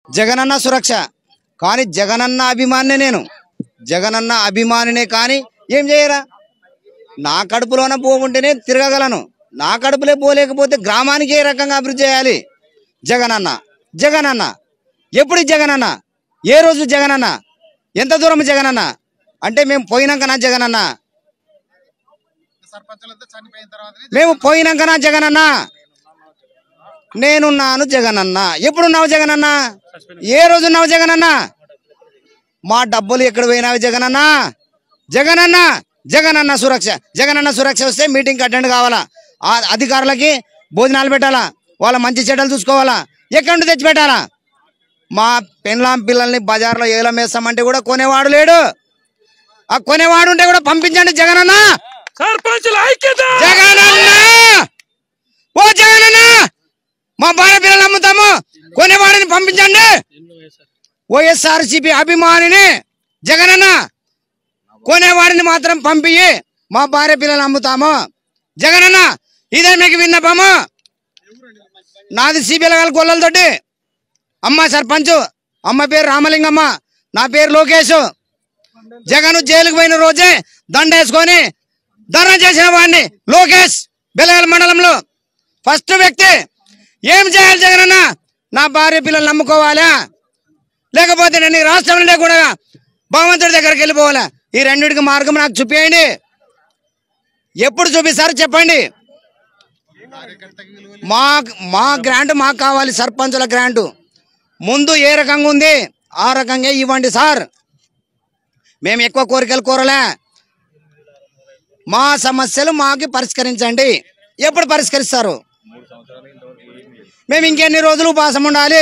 జగనన్న సురక్ష కానీ జగనన్న అభిమానినే నేను జగనన్న అభిమానినే కానీ ఏం చేయరా నా కడుపులోన పోకుంటేనే తిరగగలను నా కడుపులే పోలేకపోతే గ్రామానికి ఏ రకంగా అభివృద్ధి చేయాలి జగనన్న జగనన్న ఎప్పుడు జగనన్న ఏ రోజు జగనన్న ఎంత దూరం జగనన్న అంటే మేము పోయినాకనా జగనన్న సర్పంచులంతా చనిపోయిన తర్వాతనే మేము పోయినాకనా జగనన్న నేనున్నాను జగనన్న ఎప్పుడున్నావు జగనన్న ఏ రోజు ఉన్నావు జగనన్న మా డబ్బులు ఎక్కడ పోయినావు జగనన్న జగనన్న జగనన్న సురక్ష జగనన్న సురక్ష వస్తే మీటింగ్ అటెండ్ కావాలా ఆ అధికారులకి భోజనాలు పెట్టాలా వాళ్ళ మంచి చెడ్డలు చూసుకోవాలా ఎక్కడి నుండి తెచ్చి పెట్టాలా మా పెన్లాం పిల్లల్ని బజార్లో ఏలం వేస్తామంటే కూడా కొనేవాడు లేడు ఆ కొనేవాడు ఉంటే కూడా పంపించండి జగనన్న సర్పంచుల ఐక్యత జగనన్న ఓ జగనన్న మా భార్య పిల్లలు అమ్ముతాము కొనేవాడిని పంపించండి వైఎస్ఆర్ సిపి అభిమానిని జగనన్న కొనేవాడిని మాత్రం పంపి మా భార్య పిల్లలు అమ్ముతాము జగనన్న ఇదే మీకు విన్నపము నాది సిబిఎల్ గొల్లలతోటి అమ్మ సర్పంచ్ అమ్మ పేరు రామలింగమ్మ నా పేరు లోకేష్ జగన్ జైలుకు పోయిన రోజే దండ వేసుకొని ధర్నా చేసిన వాడిని లోకేష్ బెలగల్ మండలంలో ఫస్ట్ వ్యక్తి ఏం చేయాలి జగనన్న నా భార్య పిల్లలు నమ్ముకోవాలా లేకపోతే నేను ఈ రాష్ట్రం నుండే కూడా భగవంతుడి దగ్గరికి వెళ్ళిపోవాలా ఈ రెండింటికి మార్గం నాకు చూపించండి ఎప్పుడు చూపిస్తారు చెప్పండి మా మా గ్రాంట్ మాకు కావాలి సర్పంచుల గ్రాంట్ ముందు ఏ రకంగా ఉంది ఆ రకంగా ఇవ్వండి సార్ మేము ఎక్కువ కోరికలు కోరలే మా సమస్యలు మాకు పరిష్కరించండి ఎప్పుడు పరిష్కరిస్తారు మేము ఇంకెన్ని రోజులు ఉపాసం ఉండాలి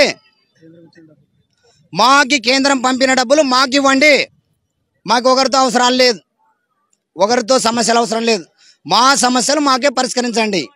మాకి కేంద్రం పంపిన డబ్బులు మాకు ఇవ్వండి మాకు ఒకరితో అవసరాలు లేదు ఒకరితో సమస్యలు అవసరం లేదు మా సమస్యలు మాకే పరిష్కరించండి